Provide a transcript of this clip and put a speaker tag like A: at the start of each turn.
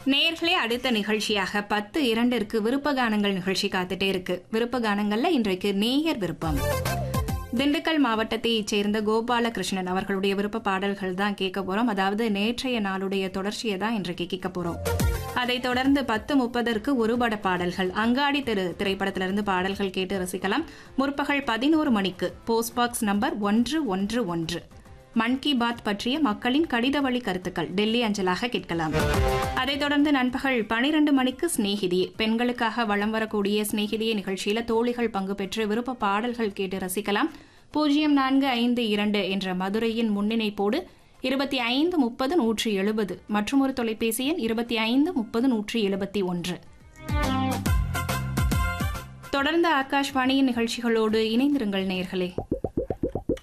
A: நேர்களே அடுத்த நிகழ்ச்சியாக பத்து இரண்டிற்கு விருப்ப கானங்கள் நிகழ்ச்சி காத்துட்டே இருக்கு விருப்ப கானங்கள்ல இன்றைக்கு நேயர் விருப்பம் திண்டுக்கல் மாவட்டத்தைச் சேர்ந்த கோபாலகிருஷ்ணன் அவர்களுடைய விருப்ப பாடல்கள் தான் கேட்க போறோம் அதாவது நேற்றைய நாளுடைய தொடர்ச்சியை தான் இன்றைக்கு கேட்க போறோம் அதைத் தொடர்ந்து பத்து முப்பதற்கு ஒருபட பாடல்கள் அங்காடி தெரு திரைப்படத்திலிருந்து பாடல்கள் கேட்டு ரசிக்கலாம் முற்பகல் பதினோரு மணிக்கு போஸ்ட் பாக்ஸ் நம்பர் ஒன்று ஒன்று ஒன்று மன் கி பாத் பற்றிய மக்களின் கடித வழி கருத்துக்கள் டெல்லி அஞ்சலாக கேட்கலாம் அதைத் தொடர்ந்து நண்பகல் பனிரெண்டு மணிக்கு சிநேகிதி பெண்களுக்காக வலம் வரக்கூடிய சிநேகிதிய நிகழ்ச்சியில தோழிகள் பங்கு பெற்று விருப்ப பாடல்கள் கேட்டு ரசிக்கலாம் பூஜ்ஜியம் நான்கு ஐந்து இரண்டு என்ற மதுரையின் முன்னிணைப்போடு இருபத்தி ஐந்து முப்பது நூற்றி எழுபது மற்றும் ஒரு தொலைபேசி எண் இருபத்தி ஐந்து முப்பது நூற்றி எழுபத்தி ஒன்று தொடர்ந்து ஆகாஷ்வாணியின் நிகழ்ச்சிகளோடு இணைந்திருங்கள் நேர்களே